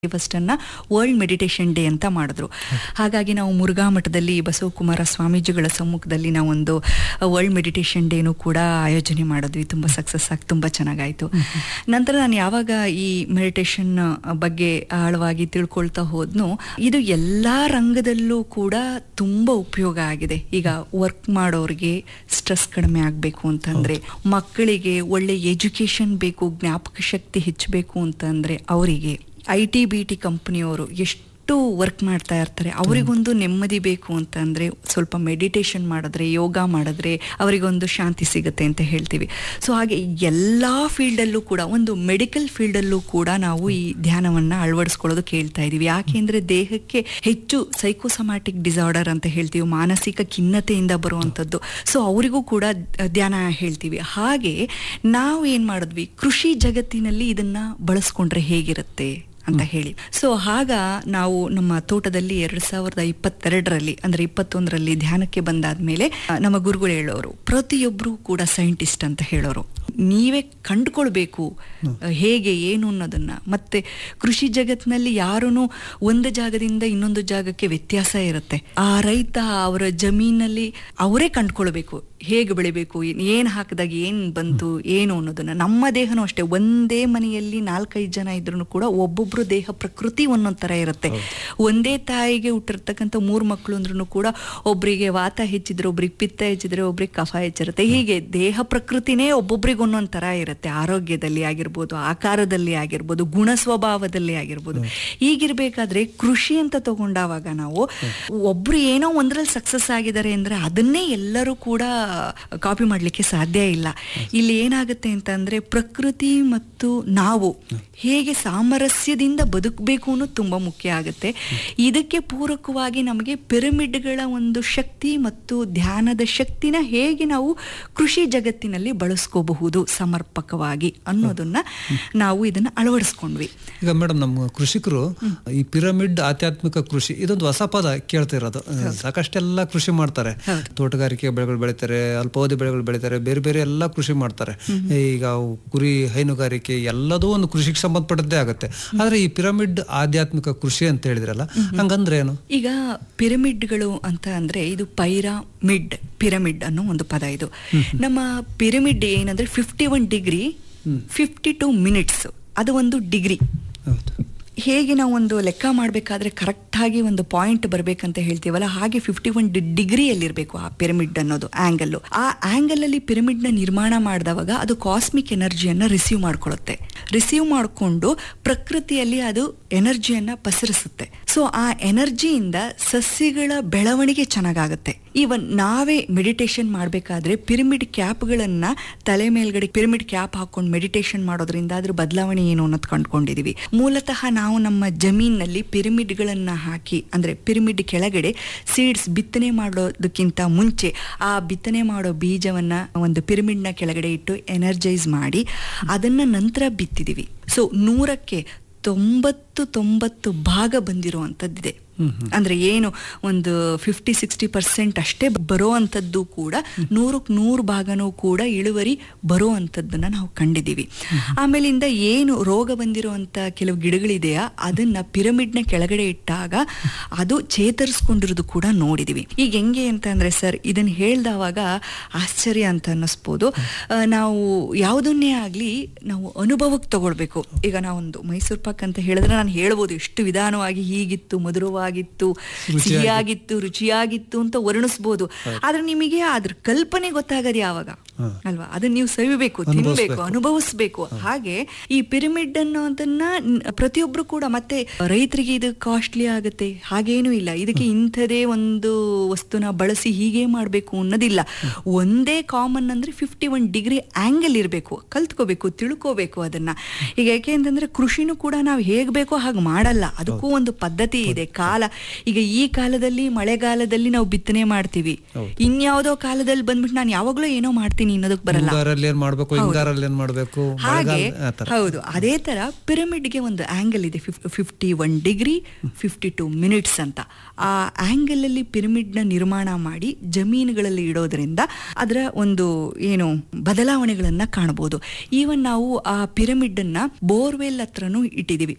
first ಅನ್ನ world meditation day ಅಂತ ಮಾಡಿದ್ರು ಹಾಗಾಗಿ ನಾವು ಮುರುಘಾ ಮಠದಲ್ಲಿ ಬಸವಕುಮಾರ ಸ್ವಾಮೀಜಿಗಳ ಸಮ್ಮುಖದಲ್ಲಿ ನಾವೊಂದು ವರ್ಲ್ಡ್ ಮೆಡಿಟೇಷನ್ ಡೇನು ಕೂಡ ಆಯೋಜನೆ ಮಾಡಿದ್ವಿ ತುಂಬ ಸಕ್ಸಸ್ ಆಗಿ ತುಂಬ ಚೆನ್ನಾಗಾಯ್ತು ನಂತರ ನಾನು ಯಾವಾಗ ಈ ಮೆಡಿಟೇಷನ್ ಬಗ್ಗೆ ಆಳವಾಗಿ ತಿಳ್ಕೊಳ್ತಾ ಹೋದ್ನು ಇದು ಎಲ್ಲಾ ರಂಗದಲ್ಲೂ ಕೂಡ ತುಂಬ ಉಪಯೋಗ ಆಗಿದೆ ಈಗ ವರ್ಕ್ ಮಾಡೋರಿಗೆ ಸ್ಟ್ರೆಸ್ ಕಡಿಮೆ ಆಗಬೇಕು ಅಂತಂದ್ರೆ ಮಕ್ಕಳಿಗೆ ಒಳ್ಳೆ ಎಜುಕೇಶನ್ ಬೇಕು ಜ್ಞಾಪಕ ಶಕ್ತಿ ಹೆಚ್ಚಬೇಕು ಅಂತಂದ್ರೆ ಅವರಿಗೆ ಐ ಟಿ ಬಿ ಟಿ ಕಂಪನಿಯವರು ಎಷ್ಟು ವರ್ಕ್ ಮಾಡ್ತಾ ಇರ್ತಾರೆ ಅವರಿಗೊಂದು ನೆಮ್ಮದಿ ಬೇಕು ಅಂತಂದ್ರೆ ಸ್ವಲ್ಪ ಮೆಡಿಟೇಷನ್ ಮಾಡಿದ್ರೆ ಯೋಗ ಮಾಡಿದ್ರೆ ಅವರಿಗೊಂದು ಶಾಂತಿ ಸಿಗುತ್ತೆ ಅಂತ ಹೇಳ್ತೀವಿ ಸೊ ಹಾಗೆ ಎಲ್ಲ ಫೀಲ್ಡಲ್ಲೂ ಕೂಡ ಒಂದು ಮೆಡಿಕಲ್ ಫೀಲ್ಡಲ್ಲೂ ಕೂಡ ನಾವು ಈ ಧ್ಯಾನವನ್ನ ಅಳವಡಿಸ್ಕೊಳ್ಳೋದು ಕೇಳ್ತಾ ಇದೀವಿ ಯಾಕೆಂದ್ರೆ ದೇಹಕ್ಕೆ ಹೆಚ್ಚು ಸೈಕೋಸಮ್ಯಾಟಿಕ್ ಡಿಸಾರ್ಡರ್ ಅಂತ ಹೇಳ್ತೀವಿ ಮಾನಸಿಕ ಖಿನ್ನತೆಯಿಂದ ಬರುವಂಥದ್ದು ಸೊ ಅವರಿಗೂ ಕೂಡ ಧ್ಯಾನ ಹೇಳ್ತೀವಿ ಹಾಗೆ ನಾವು ಏನ್ ಮಾಡಿದ್ವಿ ಕೃಷಿ ಜಗತ್ತಿನಲ್ಲಿ ಇದನ್ನ ಬಳಸ್ಕೊಂಡ್ರೆ ಹೇಗಿರುತ್ತೆ ಅಂತ ಹೇಳಿ ಸೊ ಆಗ ನಾವು ನಮ್ಮ ತೋಟದಲ್ಲಿ ಎರಡ್ ಸಾವಿರದ ಇಪ್ಪತ್ತೆರಡರಲ್ಲಿ ಅಂದ್ರೆ ಇಪ್ಪತ್ತೊಂದರಲ್ಲಿ ಧ್ಯಾನಕ್ಕೆ ಬಂದಾದ್ಮೇಲೆ ಆ, ನಮ್ಮ ಗುರುಗಳು ಹೇಳೋರು ಪ್ರತಿಯೊಬ್ಬರು ಕೂಡ ಸೈಂಟಿಸ್ಟ್ ಅಂತ ಹೇಳೋರು ನೀವೇ ಕಂಡುಕೊಳ್ಬೇಕು ಹೇಗೆ ಏನು ಅನ್ನೋದನ್ನ ಮತ್ತೆ ಕೃಷಿ ಜಗತ್ತಿನಲ್ಲಿ ಯಾರೂ ಒಂದು ಜಾಗದಿಂದ ಇನ್ನೊಂದು ಜಾಗಕ್ಕೆ ವ್ಯತ್ಯಾಸ ಇರುತ್ತೆ ಆ ರೈತ ಅವರ ಜಮೀನಲ್ಲಿ ಅವರೇ ಕಂಡುಕೊಳ್ಬೇಕು ಹೇಗೆ ಬೆಳಿಬೇಕು ಏನ್- ಏನ್ ಹಾಕಿದಾಗ ಏನ್ ಬಂತು ಏನು ಅನ್ನೋದನ್ನ ನಮ್ಮ ದೇಹನೂ ಅಷ್ಟೇ ಒಂದೇ ಮನೆಯಲ್ಲಿ ನಾಲ್ಕೈದು ಜನ ಇದ್ರೂ ಕೂಡ ಒಬ್ಬೊಬ್ರು ದೇಹ ಪ್ರಕೃತಿ ಒಂದೊಂದ್ ತರ ಇರುತ್ತೆ ಒಂದೇ ತಾಯಿಗೆ ಹುಟ್ಟಿರ್ತಕ್ಕಂಥ ಮೂರ್ ಮಕ್ಕಳು ಅಂದ್ರೂ ಕೂಡ ಒಬ್ರಿಗೆ ವಾತ ಹೆಚ್ಚಿದ್ರೆ ಒಬ್ರಿಗೆ ಪಿತ್ತ ಹೆಚ್ಚಿದ್ರೆ ಒಬ್ರಿಗೆ ಕಫ ಹೆಚ್ಚಿರುತ್ತೆ ಹೀಗೆ ದೇಹ ಪ್ರಕೃತಿನೇ ಒಬ್ಬೊಬ್ರಿಗೆ ಒಂದೊಂದ್ ತರ ಇರುತ್ತೆ ಆರೋಗ್ಯದಲ್ಲಿ ಆಗಿರ್ಬೋದು ಆಕಾರದಲ್ಲಿ ಆಗಿರ್ಬೋದು ಗುಣ ಸ್ವಭಾವದಲ್ಲಿ ಆಗಿರ್ಬೋದು ಹೀಗಿರ್ಬೇಕಾದ್ರೆ ಕೃಷಿ ಅಂತ ತಗೊಂಡಾವಾಗ ನಾವು ಒಬ್ರು ಏನೋ ಒಂದ್ರಲ್ಲಿ ಸಕ್ಸಸ್ ಆಗಿದ್ದಾರೆ ಅಂದ್ರೆ ಅದನ್ನೇ ಎಲ್ಲರೂ ಕೂಡ ಕಾಪಿ ಮಾಡ್ಲಿಕ್ಕೆ ಸಾಧ್ಯ ಇಲ್ಲ ಇಲ್ಲಿ ಏನಾಗುತ್ತೆ ಅಂತಂದ್ರೆ ಪ್ರಕೃತಿ ಮತ್ತು ನಾವು ಹೇಗೆ ಸಾಮರಸ್ಯದಿಂದ ಬದುಕಬೇಕು ಅನ್ನೋದು ತುಂಬಾ ಮುಖ್ಯ ಆಗುತ್ತೆ ಇದಕ್ಕೆ ಪೂರಕವಾಗಿ ನಮಗೆ ಪಿರಮಿಡ್ಗಳ ಒಂದು ಶಕ್ತಿ ಮತ್ತು ಧ್ಯಾನದ ಶಕ್ತಿನ ಹೇಗೆ ನಾವು ಕೃಷಿ ಜಗತ್ತಿನಲ್ಲಿ ಬಳಸ್ಕೋಬಹುದು ಸಮರ್ಪಕವಾಗಿ ಅನ್ನೋದನ್ನ ನಾವು ಇದನ್ನ ಅಳವಡಿಸ್ಕೊಂಡ್ವಿ ಈಗ ಮೇಡಮ್ ನಮ್ಮ ಕೃಷಿಕರು ಈ ಪಿರಮಿಡ್ ಆಧ್ಯಾತ್ಮಿಕ ಕೃಷಿ ಇದೊಂದು ಹೊಸ ಪದ ಕೇಳ್ತಾ ಇರೋದು ಸಾಕಷ್ಟೆಲ್ಲ ಕೃಷಿ ಮಾಡ್ತಾರೆ ತೋಟಗಾರಿಕೆ ಬೆಳೆಗಳು ಬೆಳಿತಾರೆ ಅಲ್ಪಾವಧಿ ಬೆಳೆಗಳು ಬೆಳಿತಾರೆ ಬೇರೆ ಬೇರೆ ಎಲ್ಲ ಕೃಷಿ ಮಾಡ್ತಾರೆ ಈಗ ಅವು ಕುರಿ ಹೈನುಗಾರಿಕೆ ಎಲ್ಲದೂ ಒಂದು ಕೃಷಿಗೆ ಸಂಬಂಧಪಟ್ಟದ್ದೇ ಆಗುತ್ತೆ ಆದ್ರೆ ಈ ಪಿರಮಿಡ್ ಆಧ್ಯಾತ್ಮಿಕ ಕೃಷಿ ಅಂತ ಹೇಳಿದ್ರಲ್ಲ ಹಂಗಂದ್ರೆ ಏನು ಈಗ ಪಿರಮಿಡ್ಗಳು ಅಂತ ಅಂದ್ರೆ ಇದು ಪೈರಾಮಿಡ್ ಪಿರಮಿಡ್ ಅನ್ನೋ ಒಂದು ಪದ ಇದು ನಮ್ಮ ಪಿರಮಿಡ್ ಏನಂದ್ರೆ fifty one degree fifty two minutes ಅದು ಒಂದು ಡಿಗ್ರಿ ಹೌದು ಹೇಗೆ ನಾವು ಒಂದು ಲೆಕ್ಕ ಮಾಡಬೇಕಾದ್ರೆ ಕರೆಕ್ಟಾಗಿ ಒಂದು ಪಾಯಿಂಟ್ ಬರಬೇಕಂತ ಹೇಳ್ತೀವಲ್ಲ ಹಾಗೆ ಫಿಫ್ಟಿ ಒನ್ ಡಿಗ್ರಿಯಲ್ಲಿರಬೇಕು ಆ ಪಿರಮಿಡ್ ಅನ್ನೋದು ಆಂಗಲ್ ಆ ಆಂಗಲ್ ಅಲ್ಲಿ ಪಿರಮಿಡ್ ನ ನಿರ್ಮಾಣ ಮಾಡಿದವಾಗ ಅದು ಕಾಸ್ಮಿಕ್ ಎನರ್ಜಿಯನ್ನ ರಿಸೀವ್ ಮಾಡ್ಕೊಳ್ಳುತ್ತೆ ರಿಸೀವ್ ಮಾಡಿಕೊಂಡು ಪ್ರಕೃತಿಯಲ್ಲಿ ಅದು ಎನರ್ಜಿಯನ್ನ ಪಸರಿಸುತ್ತೆ ಸೊ ಆ ಎನರ್ಜಿಯಿಂದ ಸಸ್ಯಗಳ ಬೆಳವಣಿಗೆ ಚೆನ್ನಾಗಾಗುತ್ತೆ ಈವನ್ ನಾವೇ ಮೆಡಿಟೇಷನ್ ಮಾಡಬೇಕಾದ್ರೆ ಪಿರಮಿಡ್ ಕ್ಯಾಪ್ಗಳನ್ನ ತಲೆ ಮೇಲ್ಗಡೆ ಪಿರಮಿಡ್ ಕ್ಯಾಪ್ ಹಾಕೊಂಡು ಮೆಡಿಟೇಷನ್ ಮಾಡೋದ್ರಿಂದ ಅದ್ರ ಬದಲಾವಣೆ ಏನು ಅನ್ನೋದು ಕಂಡುಕೊಂಡಿದೀವಿ ಮೂಲತಃ ನಾವು ನಮ್ಮ ಜಮೀನಲ್ಲಿ ಪಿರಮಿಡ್ಗಳನ್ನ ಹಾಕಿ ಅಂದ್ರೆ ಪಿರಮಿಡ್ ಕೆಳಗಡೆ ಸೀಡ್ಸ್ ಬಿತ್ತನೆ ಮಾಡೋದಕ್ಕಿಂತ ಮುಂಚೆ ಆ ಬಿತ್ತನೆ ಮಾಡೋ ಬೀಜವನ್ನ ಒಂದು ಪಿರಮಿಡ್ನ ಕೆಳಗಡೆ ಇಟ್ಟು ಎನರ್ಜೈಸ್ ಮಾಡಿ ಅದನ್ನ ನಂತರ ಬಿತ್ತಿದೀವಿ ಸೊ ನೂರಕ್ಕೆ ತೊಂಬತ್ತು ತೊಂಬತ್ತು ಭಾಗ ಬಂದಿರುವಂಥದ್ದಿದೆ ಅಂದ್ರೆ ಏನು ಒಂದು ಫಿಫ್ಟಿ ಸಿಕ್ಸ್ಟಿ ಪರ್ಸೆಂಟ್ ಅಷ್ಟೇ ಬರೋ ಅಂಥದ್ದು ಕೂಡ ನೂರಕ್ಕೆ ನೂರು ಭಾಗನೂ ಕೂಡ ಇಳುವರಿ ಬರೋ ಅಂಥದ್ದನ್ನ ನಾವು ಕಂಡಿದ್ದೀವಿ ಆಮೇಲಿಂದ ಏನು ರೋಗ ಬಂದಿರುವಂತ ಕೆಲವು ಗಿಡಗಳಿದೆಯಾ ಅದನ್ನ ಪಿರಮಿಡ್ನ ಕೆಳಗಡೆ ಇಟ್ಟಾಗ ಅದು ಚೇತರಿಸ್ಕೊಂಡಿರೋದು ಕೂಡ ನೋಡಿದೀವಿ ಈಗ ಹೆಂಗೆ ಅಂತ ಅಂದ್ರೆ ಸರ್ ಇದನ್ನ ಹೇಳ್ದವಾಗ ಆಶ್ಚರ್ಯ ಅಂತ ಅನ್ನಿಸ್ಬೋದು ಆ, ನಾವು ಯಾವುದನ್ನೇ ಆಗ್ಲಿ ನಾವು ಅನುಭವಕ್ಕೆ ತಗೊಳ್ಬೇಕು ಈಗ ನಾವೊಂದು ಮೈಸೂರು ಪಾಕ್ ಅಂತ ಹೇಳಿದ್ರೆ ನಾನು ಹೇಳ್ಬೋದು ಎಷ್ಟು ವಿಧಾನವಾಗಿ ಹೀಗಿತ್ತು ಮಧುರವಾಗಿತ್ತು ಸಿಹಿಯಾಗಿತ್ತು ರುಚಿಯಾಗಿತ್ತು ಅಂತ ವರ್ಣಿಸ್ಬೋದು ಆದ್ರೆ ನಿಮಗೆ ಅದ್ರ ಕಲ್ಪನೆ ಗೊತ್ತಾಗದು ಯಾವಾಗ ಅಲ್ವಾ ಅದನ್ನ ನೀವು ಸವಿಬೇಕು ತಿನ್ಬೇಕು ಅನುಭವಿಸ್ಬೇಕು ಹಾಗೆ ಈ ಪಿರಮಿಡ್ ಅನ್ನೋದನ್ನ ನ್- ಪ್ರತಿಯೊಬ್ರು ಕೂಡ ಮತ್ತೆ ರೈತರಿಗೆ ಇದು ಕಾಸ್ಟ್ಲಿ ಆಗುತ್ತೆ ಹಾಗೇನೂ ಇಲ್ಲ ಇದಕ್ಕೆ ಇಂಥದೇ ಒಂದು ವಸ್ತುನ ಬಳಸಿ ಹೀಗೆ ಮಾಡ್ಬೇಕು ಅನ್ನೋದಿಲ್ಲ ಒಂದೇ ಕಾಮನ್ ಅಂದ್ರೆ ಫಿಫ್ಟಿ ಒನ್ ಡಿಗ್ರಿ ಆಂಗಲ್ ಇರಬೇಕು ಕಲ್ತ್ಕೋಬೇಕು ತಿಳ್ಕೋಬೇಕು ಅದನ್ನ ಈಗ ಯಾಕೆ ಅಂತಂದ್ರೆ ಕೃಷಿನೂ ಕೂಡ ನಾವು ಹೇಗ್ ಬೇಕೋ ಹಾಗೆ ಮಾಡಲ್ಲ ಅದಕ್ಕೂ ಒಂದು ಪದ್ಧತಿ ಇದೆ ಕಾಲ ಈಗ ಈ ಕಾಲದಲ್ಲಿ ಮಳೆಗಾಲದಲ್ಲಿ ನಾವು ಬಿತ್ತನೆ ಮಾಡ್ತೀವಿ ಇನ್ಯಾವುದೋ ಕಾಲದಲ್ಲಿ ಬಂದ್ಬಿಟ್ಟು ನಾನು ಯಾವಾಗ್ಲೂ ಏನೋ ಮಾಡ್ತೀನಿ ಅನ್ನೋದಕ್ಕೆ ಬರಲ್ಲ ಹಿಂಗಾರಲ್ಲಿ ಏನ್ ಮಾಡ್ಬೇಕು ಹಿಂಗಾರಲ್ಲಿ ಏನ್ ಮಾಡ್ಬೇಕು ಹಾಗೆ ಮಳೆಗಾಲ ಆ ತರ ಹೌದು ಅದೇ ತರ ಪಿರಮಿಡ್ಗೆ ಒಂದು ಆಂಗಲ್ ಇದೆ fifty one degree fifty two minutes ಅಂತ ಆ ಆಂಗಲ್ ಅಲ್ಲಿ ಪಿರಮಿಡ್ ನ ನಿರ್ಮಾಣ ಮಾಡಿ ಜಮೀನುಗಳಲ್ಲಿ ಇಡೋದ್ರಿಂದ ಅದರ ಒಂದು ಏನು ಬದಲಾವಣೆಗಳನ್ನ ಕಾಣಬಹುದು ಈವನ್ ನಾವು ಆ ಪಿರಮಿಡ್ ಅನ್ನ ಬೋರ್ವೆಲ್ ಹತ್ರನೂ ಇಟ್ಟಿದೀವಿ ಅಂದ್ರೆ ಬೋರ್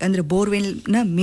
ಬೋರ್ವೆಲ್ನ